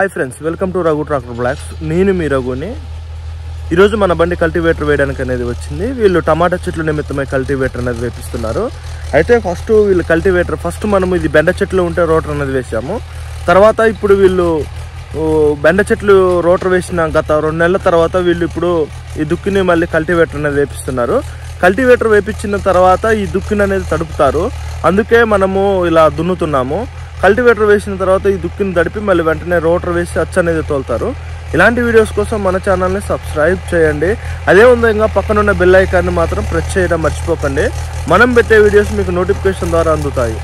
hi friends welcome to Raghu tractor blocks నేను మీ రఘుని ఈరోజు మన బండి కల్టివేటర్ వేయడానికి అనేది వచ్చింది వీళ్ళు టమాటా చెట్ల నిమిత్తమై కల్టివేటర్ అనేది వేపిస్తున్నారు అయితే ఫస్ట్ వీళ్ళు కల్టివేటర్ ఫస్ట్ మనం ఇది బెండ చెట్లు ఉంటే రోటర్ అనేది వేసాము తర్వాత ఇప్పుడు వీళ్ళు ఓ, బెండ చెట్లు రోటర్ వేసిన గత రెండు నెలల తర్వాత వీళ్ళు ఇప్పుడు ఈ దుక్కిని మళ్ళీ కల్టివేటర్ అనేది వేపిస్తున్నారు కల్టివేటర్ వేపించిన తర్వాత ఈ దుక్కిని అనేది తడుపుతారు అందుకే మనము ఇలా దున్నుతున్నాము కల్టివేటర్ వేసిన తర్వాత ఈ దుక్కిని తడిపి మళ్ళీ వెంటనే రోటర్ వేసి అచ్చ అనేది తోలుతారు ఇలాంటి వీడియోస్ కోసం మన ఛానల్ని సబ్స్క్రైబ్ చేయండి అదే విధంగా పక్కన ఉన్న బెల్ ఐకాన్ని మాత్రం ప్రెస్ చేయడం మర్చిపోకండి మనం పెట్టే వీడియోస్ మీకు నోటిఫికేషన్ ద్వారా అందుతాయి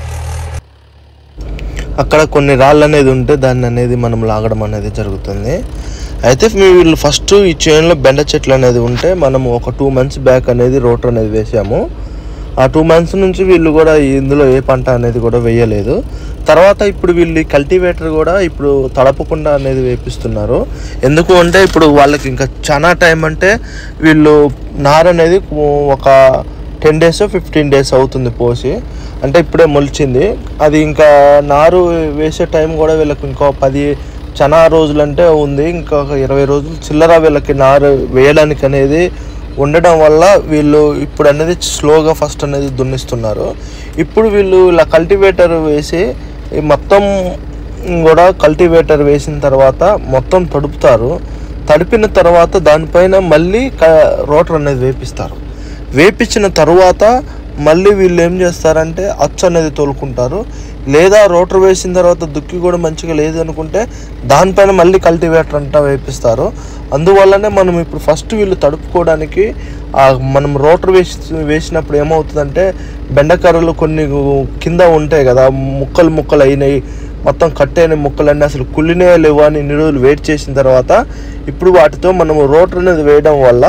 అక్కడ కొన్ని రాళ్ళు అనేది ఉంటే దాన్ని అనేది మనం లాగడం అనేది జరుగుతుంది అయితే మీ వీళ్ళు ఫస్ట్ ఈ చేనులో బెండ చెట్లు అనేది ఉంటే మనం ఒక టూ మంత్స్ బ్యాక్ అనేది రోటర్ అనేది వేసాము ఆ టూ మంత్స్ నుంచి వీళ్ళు కూడా ఇందులో ఏ పంట అనేది కూడా వేయలేదు తర్వాత ఇప్పుడు వీళ్ళు ఈ కల్టివేటర్ కూడా ఇప్పుడు తడపకుండా అనేది వేపిస్తున్నారు ఎందుకు అంటే ఇప్పుడు వాళ్ళకి ఇంకా చాలా టైం అంటే వీళ్ళు నార అనేది ఒక టెన్ డేస్ ఫిఫ్టీన్ డేస్ అవుతుంది పోసి అంటే ఇప్పుడే మొలిచింది అది ఇంకా నారు వేసే టైం కూడా వీళ్ళకి ఇంకో పది చాలా రోజులంటే ఉంది ఇంకా ఒక ఇరవై రోజులు చిల్లర వీళ్ళకి నారు వేయడానికి అనేది ఉండడం వల్ల వీళ్ళు ఇప్పుడు అనేది స్లోగా ఫస్ట్ అనేది దున్నిస్తున్నారు ఇప్పుడు వీళ్ళు ఇలా కల్టివేటర్ వేసి ఈ మొత్తం కూడా కల్టివేటర్ వేసిన తర్వాత మొత్తం తడుపుతారు తడిపిన తర్వాత దానిపైన మళ్ళీ క రోటర్ అనేది వేపిస్తారు వేపించిన తరువాత మళ్ళీ వీళ్ళు ఏం చేస్తారంటే అచ్చు అనేది తోలుకుంటారు లేదా రోటర్ వేసిన తర్వాత దుక్కి కూడా మంచిగా లేదు అనుకుంటే దానిపైన మళ్ళీ కల్టివేటర్ అంతా వేపిస్తారు అందువల్లనే మనం ఇప్పుడు ఫస్ట్ వీళ్ళు తడుపుకోవడానికి ఆ మనం రోటర్ వేసి వేసినప్పుడు ఏమవుతుందంటే బెండకర్రలు కొన్ని కింద ఉంటాయి కదా ముక్కలు ముక్కలు అయినాయి మొత్తం కట్టైన ముక్కలన్నీ అసలు కుళ్ళినే లేవు అని ఇన్ని రోజులు వెయిట్ చేసిన తర్వాత ఇప్పుడు వాటితో మనము రోటర్ అనేది వేయడం వల్ల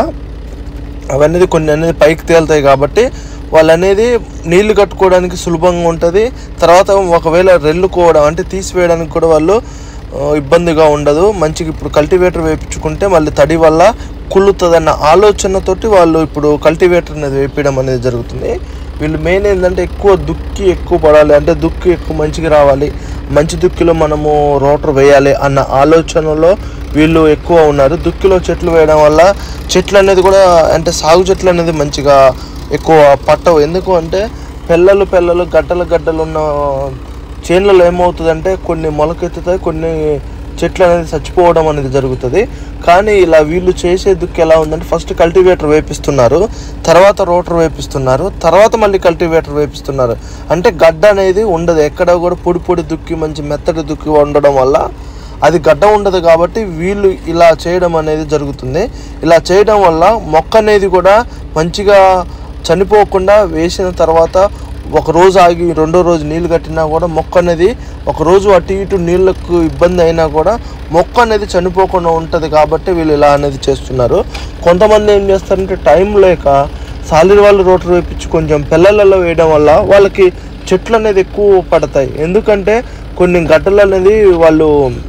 అవన్నీ కొన్ని అనేది పైకి తేలుతాయి కాబట్టి వాళ్ళు అనేది నీళ్లు కట్టుకోవడానికి సులభంగా ఉంటుంది తర్వాత ఒకవేళ రెల్లుకోవడం అంటే తీసివేయడానికి కూడా వాళ్ళు ఆ, ఇబ్బందిగా ఉండదు మంచిగా ఇప్పుడు కల్టివేటర్ వేయించుకుంటే మళ్ళీ తడి వల్ల కుళ్ళుతుందన్న ఆలోచనతోటి వాళ్ళు ఇప్పుడు కల్టివేటర్ అనేది వేపించడం అనేది జరుగుతుంది వీళ్ళు మెయిన్ ఏంటంటే ఎక్కువ దుక్కి ఎక్కువ పడాలి అంటే దుక్కి ఎక్కువ మంచిగా రావాలి మంచి దుక్కిలో మనము రోటర్ వేయాలి అన్న ఆలోచనలో వీళ్ళు ఎక్కువ ఉన్నారు దుక్కిలో చెట్లు వేయడం వల్ల చెట్లు అనేది కూడా అంటే సాగు చెట్లు అనేది మంచిగా ఎక్కువ పట్టవు ఎందుకు అంటే పిల్లలు పిల్లలు గడ్డలు గడ్డలు ఉన్న చేన్లలో ఏమవుతుందంటే కొన్ని మొలకెత్తుతాయి కొన్ని చెట్లు అనేది చచ్చిపోవడం అనేది జరుగుతుంది కానీ ఇలా వీళ్ళు చేసే దుక్కి ఎలా ఉందంటే ఫస్ట్ కల్టివేటర్ వేపిస్తున్నారు తర్వాత రోటర్ వేపిస్తున్నారు తర్వాత మళ్ళీ కల్టివేటర్ వేపిస్తున్నారు అంటే గడ్డ అనేది ఉండదు ఎక్కడ కూడా పొడి పొడి దుక్కి మంచి మెత్తటి దుక్కి ఉండడం వల్ల అది గడ్డ ఉండదు కాబట్టి వీళ్ళు ఇలా చేయడం అనేది జరుగుతుంది ఇలా చేయడం వల్ల మొక్క అనేది కూడా మంచిగా చనిపోకుండా వేసిన తర్వాత ఒక రోజు ఆగి రెండో రోజు నీళ్ళు కట్టినా కూడా మొక్క అనేది ఒక రోజు అటు ఇటు నీళ్ళకు ఇబ్బంది అయినా కూడా మొక్క అనేది చనిపోకుండా ఉంటుంది కాబట్టి వీళ్ళు ఇలా అనేది చేస్తున్నారు కొంతమంది ఏం చేస్తారంటే టైం లేక సాలిడ్ వాళ్ళు రోటర్ వేపించి కొంచెం పిల్లలలో వేయడం వల్ల వాళ్ళకి చెట్లు అనేది ఎక్కువ పడతాయి ఎందుకంటే కొన్ని గడ్డలు అనేది వాళ్ళు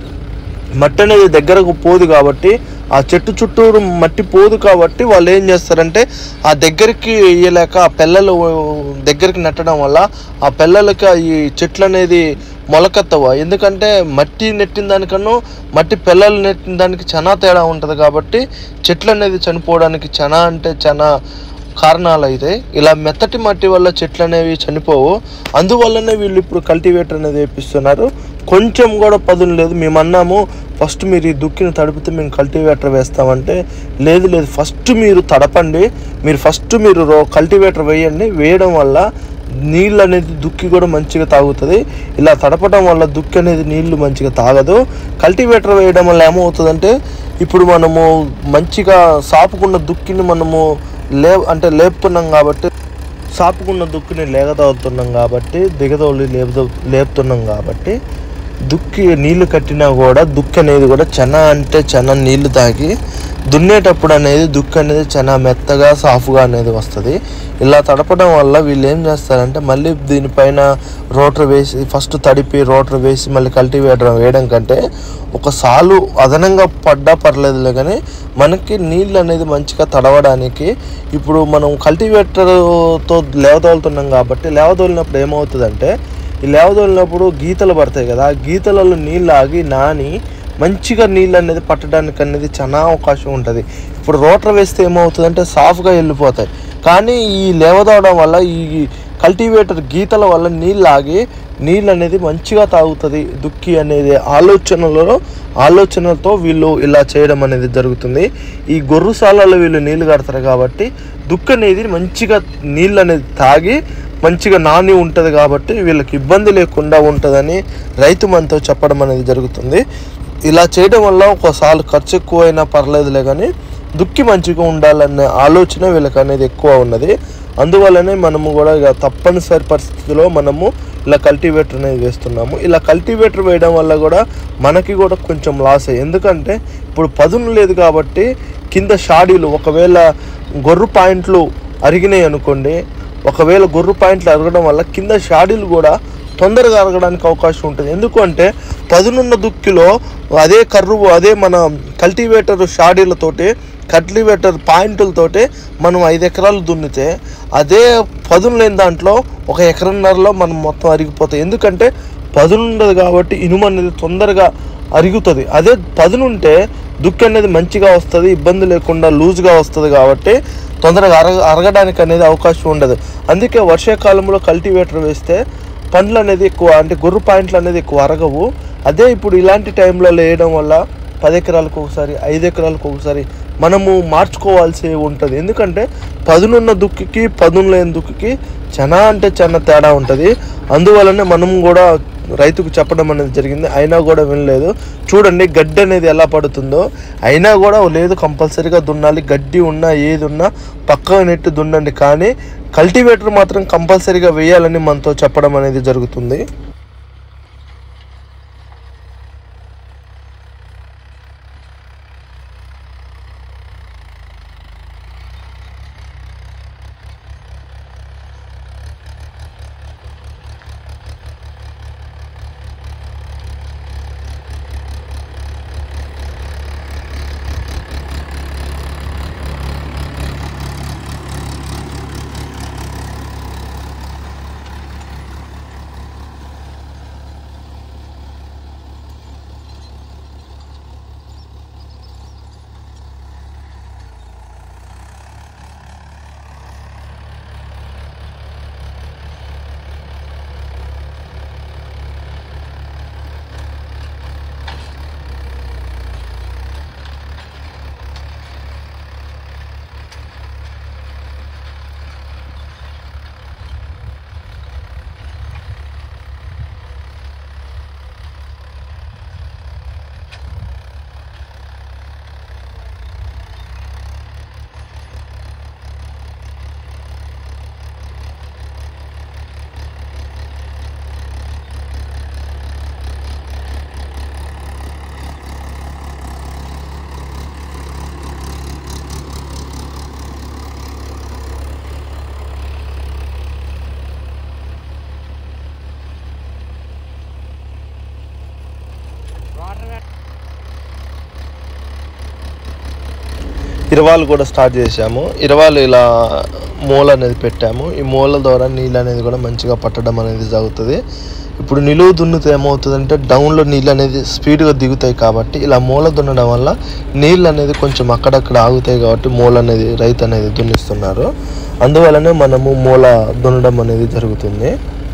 మట్టి అనేది దగ్గరకు పోదు కాబట్టి ఆ చెట్టు చుట్టూరు మట్టి పోదు కాబట్టి వాళ్ళు ఏం చేస్తారంటే ఆ దగ్గరికి వేయలేక ఆ పిల్లలు దగ్గరికి నెట్టడం వల్ల ఆ పిల్లలకి ఈ చెట్లు అనేది మొలకెత్తవు ఎందుకంటే మట్టి నెట్టిన దానికన్నా మట్టి పిల్లలు నెట్టిన దానికి చాలా తేడా ఉంటుంది కాబట్టి చెట్లు అనేది చనిపోవడానికి చాలా అంటే చాలా కారణాలు అయితే ఇలా మెత్తటి మట్టి వల్ల చెట్లు అనేవి చనిపోవు అందువల్లనే వీళ్ళు ఇప్పుడు కల్టివేటర్ అనేది వేపిస్తున్నారు కొంచెం కూడా పదును లేదు మేము అన్నాము ఫస్ట్ మీరు ఈ దుక్కిని తడిపితే మేము కల్టివేటర్ వేస్తామంటే లేదు లేదు ఫస్ట్ మీరు తడపండి మీరు ఫస్ట్ మీరు రో కల్టివేటర్ వేయండి వేయడం వల్ల నీళ్ళు అనేది దుక్కి కూడా మంచిగా తాగుతుంది ఇలా తడపడం వల్ల దుక్కి అనేది నీళ్లు మంచిగా తాగదు కల్టివేటర్ వేయడం వల్ల ఏమవుతుందంటే ఇప్పుడు మనము మంచిగా సాపుకున్న దుక్కిని మనము లే అంటే లేపుతున్నాం కాబట్టి సాపుకున్న దుక్కిని లేగదవుతున్నాం కాబట్టి దిగదోలి లేపుదో లేపుతున్నాం కాబట్టి దుక్కి నీళ్లు కట్టినా కూడా దుక్కి అనేది కూడా చెన అంటే చెన నీళ్లు తాగి దున్నేటప్పుడు అనేది దుక్కి అనేది చాలా మెత్తగా సాఫ్గా అనేది వస్తుంది ఇలా తడపడం వల్ల వీళ్ళు ఏం చేస్తారంటే మళ్ళీ దీనిపైన రోటర్ వేసి ఫస్ట్ తడిపి రోటర్ వేసి మళ్ళీ కల్టివేటర్ వేయడం కంటే ఒక సాలు అదనంగా పడ్డా పర్లేదులే కానీ మనకి నీళ్ళు అనేది మంచిగా తడవడానికి ఇప్పుడు మనం కల్టివేటర్తో లేవదోలుతున్నాం కాబట్టి లేవదోలినప్పుడు ఏమవుతుందంటే ఈ లేవదోలినప్పుడు గీతలు పడతాయి కదా ఆ గీతలలో నీళ్ళు ఆగి నాని మంచిగా నీళ్ళు అనేది పట్టడానికి అనేది చాలా అవకాశం ఉంటుంది ఇప్పుడు రోటర్ వేస్తే ఏమవుతుందంటే సాఫ్గా వెళ్ళిపోతాయి కానీ ఈ లేవదవడం వల్ల ఈ కల్టివేటర్ గీతల వల్ల నీళ్ళు ఆగి నీళ్ళు అనేది మంచిగా తాగుతుంది దుక్కి అనేది ఆలోచనలలో ఆలోచనలతో వీళ్ళు ఇలా చేయడం అనేది జరుగుతుంది ఈ గొర్రు సాలలో వీళ్ళు నీళ్ళు కడతారు కాబట్టి దుక్కి అనేది మంచిగా నీళ్ళు అనేది తాగి మంచిగా నాని ఉంటుంది కాబట్టి వీళ్ళకి ఇబ్బంది లేకుండా ఉంటుందని రైతు మనతో చెప్పడం అనేది జరుగుతుంది ఇలా చేయడం వల్ల ఒకసారి ఖర్చు ఎక్కువైనా పర్లేదులే కానీ దుక్కి మంచిగా ఉండాలనే ఆలోచన వీళ్ళకి అనేది ఎక్కువ ఉన్నది అందువల్లనే మనము కూడా ఇక తప్పనిసరి పరిస్థితిలో మనము ఇలా కల్టివేటర్ అనేది వేస్తున్నాము ఇలా కల్టివేటర్ వేయడం వల్ల కూడా మనకి కూడా కొంచెం లాస్ ఎందుకంటే ఇప్పుడు పదును లేదు కాబట్టి కింద షాడీలు ఒకవేళ గొర్రు పాయింట్లు అరిగినాయి అనుకోండి ఒకవేళ గొర్రు పాయింట్లు అరగడం వల్ల కింద షాడీలు కూడా తొందరగా అరగడానికి అవకాశం ఉంటుంది ఎందుకంటే పదునున్న దుక్కిలో అదే కర్రు అదే మన కల్టివేటర్ షాడీలతోటి కల్టివేటర్ పాయింట్లతోటి మనం ఐదు ఎకరాలు దున్నితే అదే పదును లేని దాంట్లో ఒక ఎకరన్నరలో మనం మొత్తం అరిగిపోతాయి ఎందుకంటే పదును ఉండదు కాబట్టి ఇనుము అనేది తొందరగా అరుగుతుంది అదే పదునుంటే దుక్కి అనేది మంచిగా వస్తుంది ఇబ్బంది లేకుండా లూజ్గా వస్తుంది కాబట్టి తొందరగా అరగ అరగడానికి అనేది అవకాశం ఉండదు అందుకే వర్షాకాలంలో కల్టివేటర్ వేస్తే పండ్లు అనేది ఎక్కువ అంటే గొర్రు పాయింట్లు అనేది ఎక్కువ అరగవు అదే ఇప్పుడు ఇలాంటి టైంలో వేయడం వల్ల పది ఎకరాలకు ఒకసారి ఐదు ఎకరాలకు ఒకసారి మనము మార్చుకోవాల్సి ఉంటుంది ఎందుకంటే పదునున్న దుక్కికి పదును లేని దుక్కికి చాలా అంటే చాలా తేడా ఉంటుంది అందువలనే మనం కూడా రైతుకు చెప్పడం అనేది జరిగింది అయినా కూడా వినలేదు చూడండి గడ్డి అనేది ఎలా పడుతుందో అయినా కూడా లేదు కంపల్సరీగా దున్నాలి గడ్డి ఉన్నా ఏది ఉన్నా పక్కగా నెట్టి దున్నండి కానీ కల్టివేటర్ మాత్రం కంపల్సరీగా వేయాలని మనతో చెప్పడం అనేది జరుగుతుంది ఇరవాలు కూడా స్టార్ట్ చేసాము ఇరవాలు ఇలా మూల అనేది పెట్టాము ఈ మూల ద్వారా నీళ్ళు అనేది కూడా మంచిగా పట్టడం అనేది జరుగుతుంది ఇప్పుడు నిలువు దున్నితే ఏమవుతుందంటే డౌన్లో నీళ్ళు అనేది స్పీడ్గా దిగుతాయి కాబట్టి ఇలా మూల దున్నడం వల్ల నీళ్ళు అనేది కొంచెం అక్కడక్కడ ఆగుతాయి కాబట్టి మూల అనేది రైతు అనేది దున్నిస్తున్నారు అందువలనే మనము మూల దున్నడం అనేది జరుగుతుంది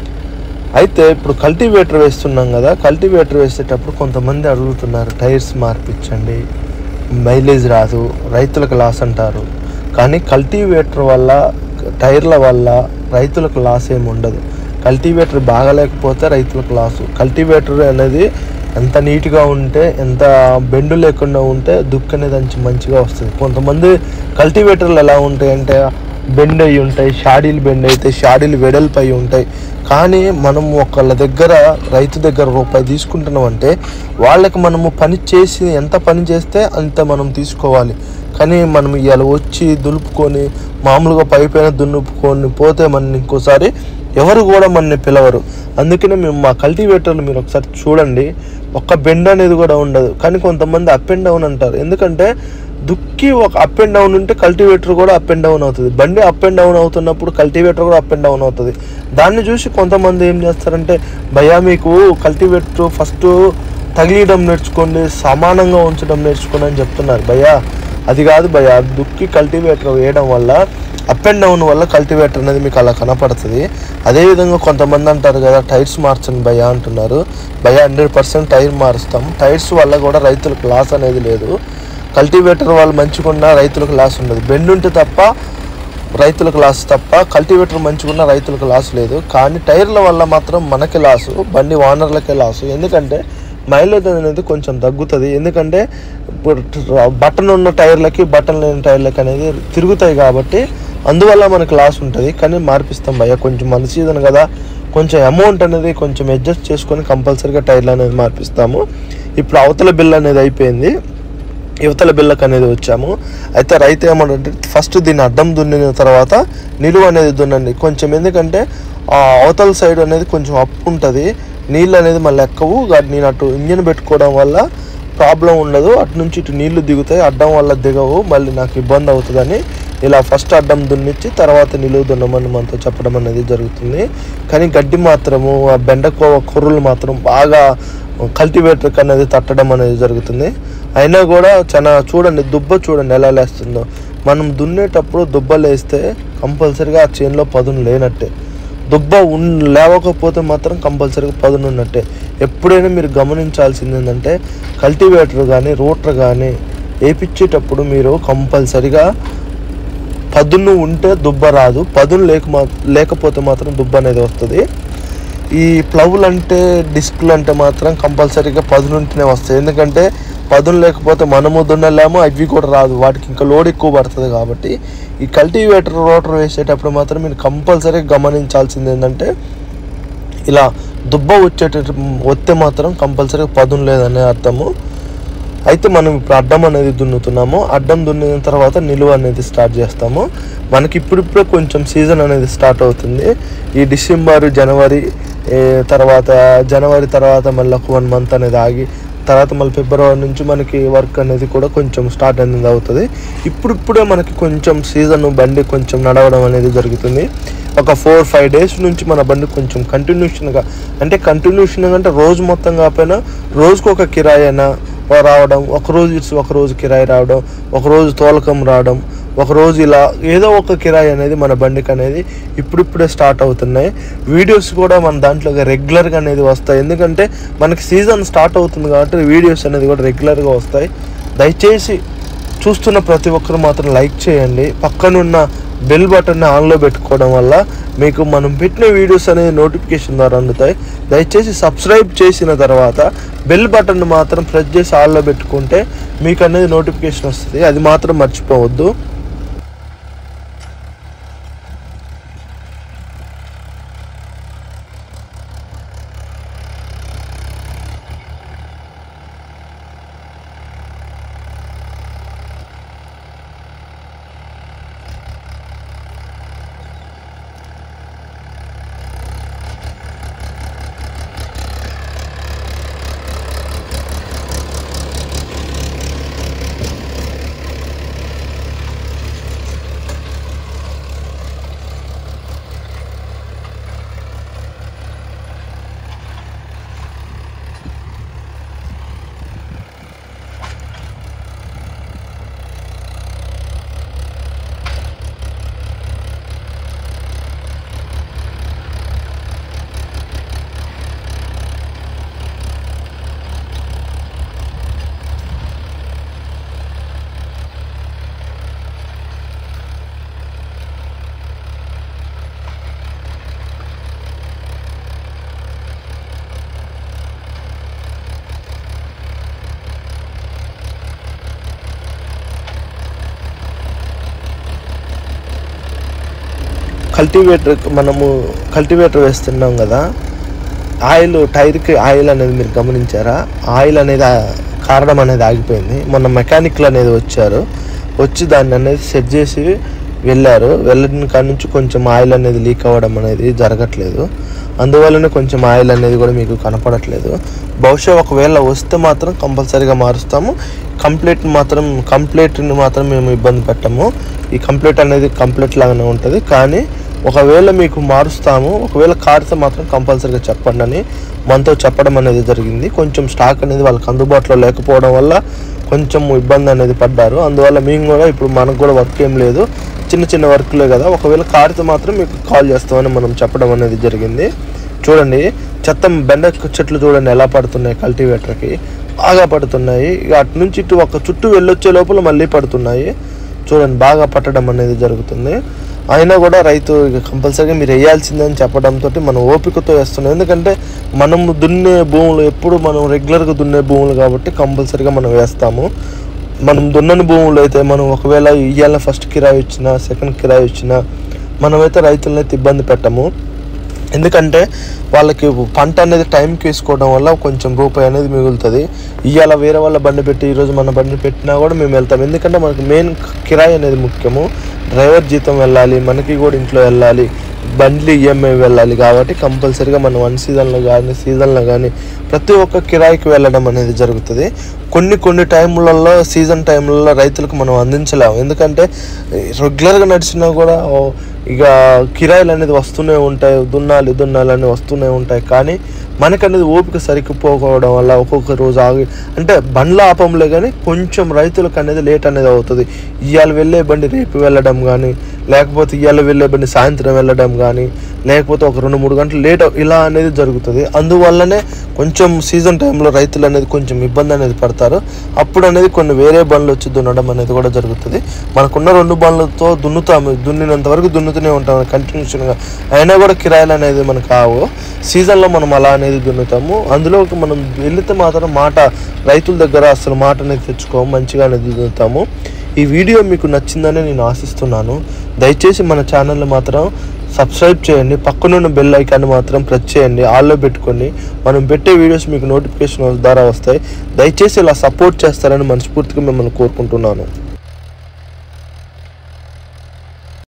అయితే ఇప్పుడు కల్టివేటర్ వేస్తున్నాం కదా కల్టివేటర్ వేసేటప్పుడు కొంతమంది అడుగుతున్నారు టైర్స్ మార్పించండి మైలేజ్ రాదు రైతులకు లాస్ అంటారు కానీ కల్టివేటర్ వల్ల టైర్ల వల్ల రైతులకు లాస్ ఏమి ఉండదు కల్టివేటర్ బాగలేకపోతే రైతులకు లాసు కల్టివేటర్ అనేది ఎంత నీట్గా ఉంటే ఎంత బెండు లేకుండా ఉంటే దుక్కు అనేది మంచి మంచిగా వస్తుంది కొంతమంది కల్టివేటర్లు ఎలా ఉంటాయి అంటే బెండ్ అయి ఉంటాయి షాడీలు బెండ్ అయితే షాడీలు వెడల్పై ఉంటాయి కానీ మనం ఒకళ్ళ దగ్గర రైతు దగ్గర రూపాయి తీసుకుంటున్నాం అంటే వాళ్ళకి మనము పని చేసి ఎంత పని చేస్తే అంత మనం తీసుకోవాలి కానీ మనం ఇవాళ వచ్చి దులుపుకొని మామూలుగా పై పైన దున్నుపుకొని పోతే మన ఇంకోసారి ఎవరు కూడా మనని పిలవరు అందుకనే మేము మా కల్టివేటర్లు మీరు ఒకసారి చూడండి ఒక్క బెండ్ అనేది కూడా ఉండదు కానీ కొంతమంది అప్ అండ్ డౌన్ అంటారు ఎందుకంటే దుక్కి ఒక అప్ అండ్ డౌన్ ఉంటే కల్టివేటర్ కూడా అప్ అండ్ డౌన్ అవుతుంది బండి అప్ అండ్ డౌన్ అవుతున్నప్పుడు కల్టివేటర్ కూడా అప్ అండ్ డౌన్ అవుతుంది దాన్ని చూసి కొంతమంది ఏం చేస్తారంటే భయ్యా మీకు కల్టివేటర్ ఫస్ట్ తగిలియడం నేర్చుకోండి సమానంగా ఉంచడం నేర్చుకోండి అని చెప్తున్నారు భయ్యా అది కాదు భయ్యా దుక్కి కల్టివేటర్ వేయడం వల్ల అప్ అండ్ డౌన్ వల్ల కల్టివేటర్ అనేది మీకు అలా కనపడుతుంది అదేవిధంగా కొంతమంది అంటారు కదా టైర్స్ మార్చండి భయ్యా అంటున్నారు భయ్యా హండ్రెడ్ పర్సెంట్ టైర్ మారుస్తాం టైర్స్ వల్ల కూడా రైతులకు లాస్ అనేది లేదు కల్టివేటర్ వాళ్ళు మంచిగున్నా రైతులకు లాస్ ఉండదు బెండ్ ఉంటే తప్ప రైతులకు లాస్ తప్ప కల్టివేటర్ మంచిగున్న రైతులకు లాస్ లేదు కానీ టైర్ల వల్ల మాత్రం మనకి లాసు బండి ఓనర్లకే లాసు ఎందుకంటే మైలేజ్ అనేది కొంచెం తగ్గుతుంది ఎందుకంటే ఇప్పుడు బటన్ ఉన్న టైర్లకి బటన్ లేని టైర్లకి అనేది తిరుగుతాయి కాబట్టి అందువల్ల మనకి లాస్ ఉంటుంది కానీ మార్పిస్తాం భయ్య కొంచెం మన సీజన్ కదా కొంచెం అమౌంట్ అనేది కొంచెం అడ్జస్ట్ చేసుకొని కంపల్సరీగా టైర్లు అనేది మార్పిస్తాము ఇప్పుడు అవతల బిల్ అనేది అయిపోయింది యువతల బిల్లకి అనేది వచ్చాము అయితే రైతు ఏమంటే ఫస్ట్ దీన్ని అడ్డం దున్నిన తర్వాత నిలువ అనేది దున్నండి కొంచెం ఎందుకంటే ఆ అవతల సైడ్ అనేది కొంచెం అప్పు ఉంటుంది నీళ్ళు అనేది మళ్ళీ ఎక్కవు గా- నేను అటు ఇంజన్ పెట్టుకోవడం వల్ల ప్రాబ్లం ఉండదు అటు నుంచి ఇటు నీళ్లు దిగుతాయి అడ్డం వల్ల దిగవు మళ్ళీ నాకు ఇబ్బంది అవుతుందని ఇలా ఫస్ట్ అడ్డం దున్నిచ్చి తర్వాత నిలువు దున్నమని మనతో చెప్పడం అనేది జరుగుతుంది కానీ గడ్డి మాత్రము ఆ బెండకోవ కొర్రలు మాత్రం బాగా కల్టివేటర్ అనేది తట్టడం అనేది జరుగుతుంది అయినా కూడా చాలా చూడండి దుబ్బ చూడండి ఎలా లేస్తుందో మనం దున్నేటప్పుడు దుబ్బ లేస్తే కంపల్సరీగా ఆ చేనులో పదును లేనట్టే దుబ్బ ఉన్ లేవకపోతే మాత్రం కంపల్సరీగా పదును ఉన్నట్టే ఎప్పుడైనా మీరు గమనించాల్సింది ఏంటంటే కల్టివేటర్ కానీ రోటర్ కానీ వేపించేటప్పుడు మీరు కంపల్సరీగా పదును ఉంటే దుబ్బ రాదు పదును లేక మా లేకపోతే మాత్రం దుబ్బ అనేది వస్తుంది ఈ ప్లవులు అంటే డిస్క్లు అంటే మాత్రం కంపల్సరీగా పదును ఉంటేనే వస్తాయి ఎందుకంటే పదును లేకపోతే మనము దున్నలేము అవి కూడా రాదు వాటికి ఇంకా లోడ్ ఎక్కువ పడుతుంది కాబట్టి ఈ కల్టివేటర్ రోటర్ వేసేటప్పుడు మాత్రం మీరు కంపల్సరీగా గమనించాల్సింది ఏంటంటే ఇలా దుబ్బ వచ్చేట వస్తే మాత్రం కంపల్సరీగా పదును లేదనే అర్థము అయితే మనం ఇప్పుడు అడ్డం అనేది దున్నుతున్నాము అడ్డం దున్నిన తర్వాత నిలువ అనేది స్టార్ట్ చేస్తాము మనకి ఇప్పుడిప్పుడే కొంచెం సీజన్ అనేది స్టార్ట్ అవుతుంది ఈ డిసెంబర్ జనవరి ఏ, తర్వాత జనవరి తర్వాత మళ్ళీ ఒక వన్ మంత్ అనేది ఆగి తర్వాత మళ్ళీ ఫిబ్రవరి నుంచి మనకి వర్క్ అనేది కూడా కొంచెం స్టార్ట్ అనేది అవుతుంది ఇప్పుడిప్పుడే మనకి కొంచెం సీజన్ బండి కొంచెం నడవడం అనేది జరుగుతుంది ఒక ఫోర్ ఫైవ్ డేస్ నుంచి మన బండి కొంచెం కంటిన్యూషన్గా అంటే కంటిన్యూషన్ అంటే రోజు మొత్తం కాకపోయినా రోజుకు ఒక కిరాయి అయినా రావడం ఒక రోజు ఇట్స్ ఒక రోజు కిరాయి రావడం ఒక రోజు తోలకం రావడం ఒక రోజు ఇలా ఏదో ఒక కిరాయి అనేది మన బండికి అనేది ఇప్పుడిప్పుడే స్టార్ట్ అవుతున్నాయి వీడియోస్ కూడా మన దాంట్లో రెగ్యులర్గా అనేది వస్తాయి ఎందుకంటే మనకి సీజన్ స్టార్ట్ అవుతుంది కాబట్టి వీడియోస్ అనేది కూడా రెగ్యులర్గా వస్తాయి దయచేసి చూస్తున్న ప్రతి ఒక్కరు మాత్రం లైక్ చేయండి పక్కనున్న బెల్ బటన్ని ఆన్లో పెట్టుకోవడం వల్ల మీకు మనం పెట్టిన వీడియోస్ అనేది నోటిఫికేషన్ ద్వారా అందుతాయి దయచేసి సబ్స్క్రైబ్ చేసిన తర్వాత బెల్ బటన్ మాత్రం ప్రెస్ చేసి ఆన్లో పెట్టుకుంటే మీకు అనేది నోటిఫికేషన్ వస్తుంది అది మాత్రం మర్చిపోవద్దు కల్టివేటర్ మనము కల్టివేటర్ వేస్తున్నాం కదా ఆయిల్ టైర్కి ఆయిల్ అనేది మీరు గమనించారా ఆయిల్ అనేది ఆ- కారణం అనేది ఆగిపోయింది మొన్న మెకానిక్లు అనేది వచ్చారు వచ్చి దాన్ని అనేది సెట్ చేసి వెళ్ళారు వెళ్ళిన కాడ నుంచి కొంచెం ఆయిల్ అనేది లీక్ అవ్వడం అనేది జరగట్లేదు అందువల్లనే కొంచెం ఆయిల్ అనేది కూడా మీకు కనపడట్లేదు బహుశా ఒకవేళ వస్తే మాత్రం కంపల్సరీగా మారుస్తాము కంప్లీట్ మాత్రం కంప్లీట్ని మాత్రం మేము ఇబ్బంది పెట్టము ఈ కంప్లీట్ అనేది కంప్లీట్ లాగానే ఉంటుంది కానీ ఒకవేళ మీకు మారుస్తాము ఒకవేళ కారితే మాత్రం కంపల్సరీగా చెప్పండి అని మనతో చెప్పడం అనేది జరిగింది కొంచెం స్టాక్ అనేది వాళ్ళకి అందుబాటులో లేకపోవడం వల్ల కొంచెం ఇబ్బంది అనేది పడ్డారు అందువల్ల మేము కూడా ఇప్పుడు మనకు కూడా వర్క్ ఏం లేదు చిన్న చిన్న వర్క్లే కదా ఒకవేళ కారితే మాత్రం మీకు కాల్ చేస్తామని మనం చెప్పడం అనేది జరిగింది చూడండి చెత్త బెండ చెట్లు చూడండి ఎలా పడుతున్నాయి కల్టివేటర్కి బాగా పడుతున్నాయి ఇక అటు నుంచి ఇటు ఒక చుట్టూ వెళ్ళొచ్చే లోపల మళ్ళీ పడుతున్నాయి చూడండి బాగా పట్టడం అనేది జరుగుతుంది అయినా కూడా రైతు ఇక కంపల్సరీగా మీరు వేయాల్సిందని చెప్పడంతో మనం ఓపికతో వేస్తున్నాం ఎందుకంటే మనం దున్నే భూములు ఎప్పుడు మనం రెగ్యులర్గా దున్నే భూములు కాబట్టి కంపల్సరీగా మనం వేస్తాము మనం దున్నని భూములు అయితే మనం ఒకవేళ ఇయ్యాల ఫస్ట్ కిరాయి ఇచ్చినా సెకండ్ కిరాయి ఇచ్చినా మనమైతే రైతులను అయితే ఇబ్బంది పెట్టము ఎందుకంటే వాళ్ళకి పంట అనేది టైంకి వేసుకోవడం వల్ల కొంచెం రూపాయి అనేది మిగులుతుంది ఇవాళ వేరే వాళ్ళ బండి పెట్టి ఈరోజు మన బండి పెట్టినా కూడా మేము వెళ్తాం ఎందుకంటే మనకి మెయిన్ కిరాయి అనేది ముఖ్యము డ్రైవర్ జీతం వెళ్ళాలి మనకి కూడా ఇంట్లో వెళ్ళాలి బండ్లు ఈఎంఐ వెళ్ళాలి కాబట్టి కంపల్సరీగా మనం వన్ సీజన్లో కానీ సీజన్లో కానీ ప్రతి ఒక్క కిరాయికి వెళ్ళడం అనేది జరుగుతుంది కొన్ని కొన్ని టైంలలో సీజన్ టైంలలో రైతులకు మనం అందించలేము ఎందుకంటే రెగ్యులర్గా నడిచినా కూడా ఓ, ఇక కిరాయిలు అనేది వస్తూనే ఉంటాయి దున్నాలి దున్నాలి అని వస్తూనే ఉంటాయి కానీ మనకనేది ఓపిక సరికిపోకపోవడం వల్ల ఒక్కొక్క రోజు ఆగి అంటే బండ్ల ఆపంలే కానీ కొంచెం రైతులకు అనేది లేట్ అనేది అవుతుంది ఇవాళ వెళ్ళే బండి రేపు వెళ్ళడం కానీ లేకపోతే ఇవాళ వెళ్ళే బండి సాయంత్రం వెళ్ళడం కానీ లేకపోతే ఒక రెండు మూడు గంటలు లేట్ ఇలా అనేది జరుగుతుంది అందువల్లనే కొంచెం సీజన్ టైంలో రైతులు అనేది కొంచెం ఇబ్బంది అనేది పడతారు అప్పుడు అనేది కొన్ని వేరే బండ్లు వచ్చి దున్నడం అనేది కూడా జరుగుతుంది మనకున్న రెండు బండ్లతో దున్నుతాము దున్నినంత వరకు దున్నుతూనే ఉంటాము కంటిన్యూషన్గా అయినా కూడా కిరాయిలు అనేది మనకు కావు సీజన్లో మనం అలా అనేది దున్నుతాము అందులో మనం వెళితే మాత్రం మాట రైతుల దగ్గర అసలు మాట అనేది తెచ్చుకోము మంచిగా అనేది దున్నుతాము ఈ వీడియో మీకు నచ్చిందని నేను ఆశిస్తున్నాను దయచేసి మన ఛానల్ని మాత్రం సబ్స్క్రైబ్ చేయండి పక్కనున్న బెల్ ఐకాన్ మాత్రం ప్రెస్ చేయండి ఆల్లో పెట్టుకోండి మనం పెట్టే వీడియోస్ మీకు నోటిఫికేషన్ ద్వారా వస్తాయి దయచేసి ఇలా సపోర్ట్ చేస్తారని మనస్ఫూర్తిగా మిమ్మల్ని కోరుకుంటున్నాను